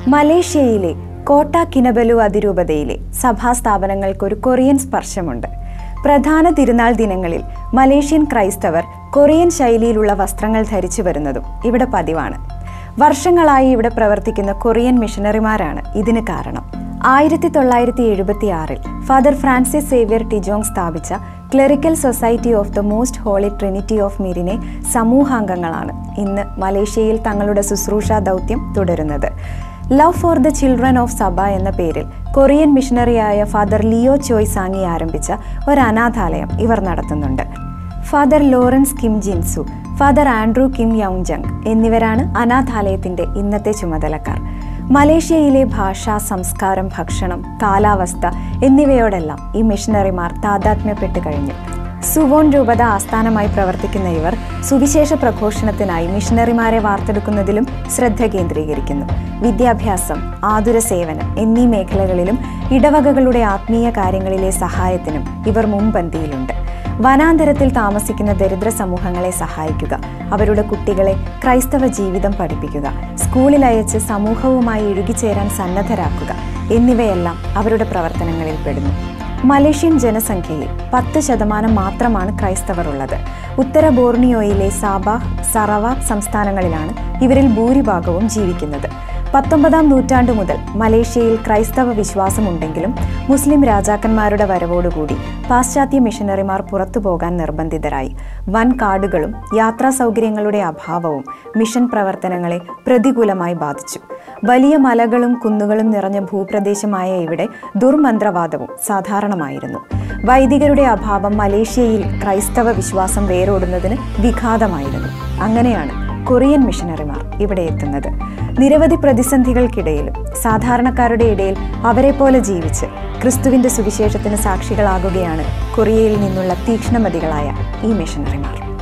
മലേഷ്യയിലെ കോട്ട കിനബലു അതിരൂപതയിലെ സഭാസ്ഥാപനങ്ങൾക്കൊരു കൊറിയൻ സ്പർശമുണ്ട് പ്രധാന തിരുനാൾ ദിനങ്ങളിൽ മലേഷ്യൻ ക്രൈസ്തവർ കൊറിയൻ ശൈലിയിലുള്ള വസ്ത്രങ്ങൾ ധരിച്ചു വരുന്നതും ഇവിടെ പതിവാണ് വർഷങ്ങളായി ഇവിടെ പ്രവർത്തിക്കുന്ന കൊറിയൻ മിഷണറിമാരാണ് ഇതിന് കാരണം ആയിരത്തി തൊള്ളായിരത്തി എഴുപത്തി ആറിൽ ഫാദർ ഫ്രാൻസിസ് സേവ്യർ ടിജോങ് സ്ഥാപിച്ച clerical society of the most holy trinity of മിരിനെ സമൂഹാംഗങ്ങളാണ് ഇന്ന് മലേഷ്യയിൽ തങ്ങളുടെ ശുശ്രൂഷ ദൗത്യം തുടരുന്നത് love for the children of സഭ എന്ന പേരിൽ കൊറിയൻ മിഷണറിയായ ഫാദർ ലിയോ ചോയ് സാങ്ങി ആരംഭിച്ച ഒരു അനാഥാലയം ഇവർ നടത്തുന്നുണ്ട് father Lawrence Kim Jinsu father Andrew Kim Youngjung എന്നിവരാണ് അനാഥാലയത്തിന്റെ ഇന്നത്തെ ചുമതലക്കാർ മലേഷ്യയിലെ ഭാഷ സംസ്കാരം ഭക്ഷണം കാലാവസ്ഥ എന്നിവയോടെല്ലാം ഈ മിഷണറിമാർ താതാത്മ്യപ്പെട്ട് കഴിഞ്ഞു സുവോൺ രൂപത ആസ്ഥാനമായി പ്രവർത്തിക്കുന്ന ഇവർ സുവിശേഷ പ്രഘോഷണത്തിനായി മിഷണറിമാരെ വാർത്തെടുക്കുന്നതിലും ശ്രദ്ധ കേന്ദ്രീകരിക്കുന്നു വിദ്യാഭ്യാസം ആതുര സേവനം എന്നീ മേഖലകളിലും ഇടവകകളുടെ ആത്മീയ കാര്യങ്ങളിലെ സഹായത്തിനും ഇവർ മുൻപന്തിയിലുണ്ട് വനാന്തരത്തിൽ താമസിക്കുന്ന ദരിദ്ര സമൂഹങ്ങളെ സഹായിക്കുക അവരുടെ കുട്ടികളെ ക്രൈസ്തവ ജീവിതം പഠിപ്പിക്കുക സ്കൂളിൽ അയച്ച് സമൂഹവുമായി ഇഴുകിച്ചേരാൻ സന്നദ്ധരാക്കുക എന്നിവയെല്ലാം അവരുടെ പ്രവർത്തനങ്ങളിൽ പെടുന്നു മലേഷ്യൻ ജനസംഖ്യയിൽ പത്ത് ശതമാനം മാത്രമാണ് ക്രൈസ്തവർ ഉള്ളത് ഉത്തര ബോർണിയോയിലെ സാബാഹ് സറവാക് സംസ്ഥാനങ്ങളിലാണ് ഇവരിൽ ഭൂരിഭാഗവും ജീവിക്കുന്നത് പത്തൊമ്പതാം നൂറ്റാണ്ടു മുതൽ മലേഷ്യയിൽ ക്രൈസ്തവ വിശ്വാസമുണ്ടെങ്കിലും മുസ്ലിം രാജാക്കന്മാരുടെ വരവോടുകൂടി പാശ്ചാത്യ മിഷനറിമാർ പുറത്തു പോകാൻ നിർബന്ധിതരായി വൻ കാടുകളും യാത്രാ സൗകര്യങ്ങളുടെ അഭാവവും മിഷൻ പ്രവർത്തനങ്ങളെ പ്രതികൂലമായി ബാധിച്ചു വലിയ മലകളും കുന്നുകളും നിറഞ്ഞ ഭൂപ്രദേശമായ ഇവിടെ ദുർമന്ത്രവാദവും സാധാരണമായിരുന്നു വൈദികരുടെ അഭാവം മലേഷ്യയിൽ ക്രൈസ്തവ വിശ്വാസം വേരോടുന്നതിന് വിഘാതമായിരുന്നു അങ്ങനെയാണ് കൊറിയൻ മിഷനറിമാർ ഇവിടെ എത്തുന്നത് നിരവധി പ്രതിസന്ധികൾക്കിടയിലും സാധാരണക്കാരുടെ ഇടയിൽ അവരെ പോലെ ജീവിച്ച് ക്രിസ്തുവിന്റെ സുവിശേഷത്തിന് സാക്ഷികളാകുകയാണ് കൊറിയയിൽ നിന്നുള്ള തീക്ഷ്ണമതികളായ ഈ മിഷനറിമാർ